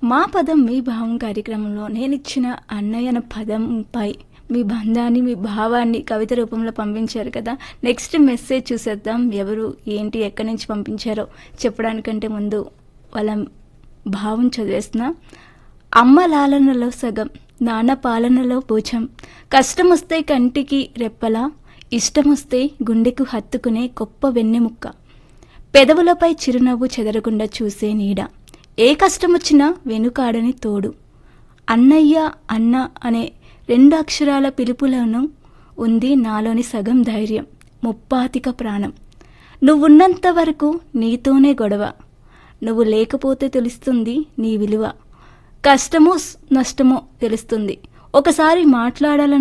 మా పదం మీ భావం కార్యక్రమంలో నేను ఇచ్చిన అన్నయ్య అన్న పదంపై మీ బంధాన్ని మీ భావాన్ని కవిత రూపంలో పంపించారు కదా నెక్స్ట్ మెసేజ్ చూసేద్దాం ఎవరు ఏంటి ఎక్కడి నుంచి పంపించారో చెప్పడానికంటే ముందు వాళ్ళ భావం చదివేస్తున్నా అమ్మ లాలనలో సగం నాన్న పాలనలో భుజం కష్టం వస్తే కంటికి రెప్పలా ఇష్టం వస్తే గుండెకు హత్తుకునే గొప్ప వెన్నెముక్క పెదవులపై చిరునవ్వు చెదరకుండా చూసే నీడ ఏ కష్టం వచ్చినా వెనుకాడని తోడు అన్నయ్య అన్న అనే రెండు అక్షరాల పిలుపులను ఉంది నాలోని సగం ధైర్యం ముప్పాతిక ప్రాణం నువ్వున్నంత వరకు నీతోనే గొడవ నువ్వు లేకపోతే తెలుస్తుంది నీ విలువ కష్టమో నష్టమో తెలుస్తుంది ఒకసారి మాట్లాడాలని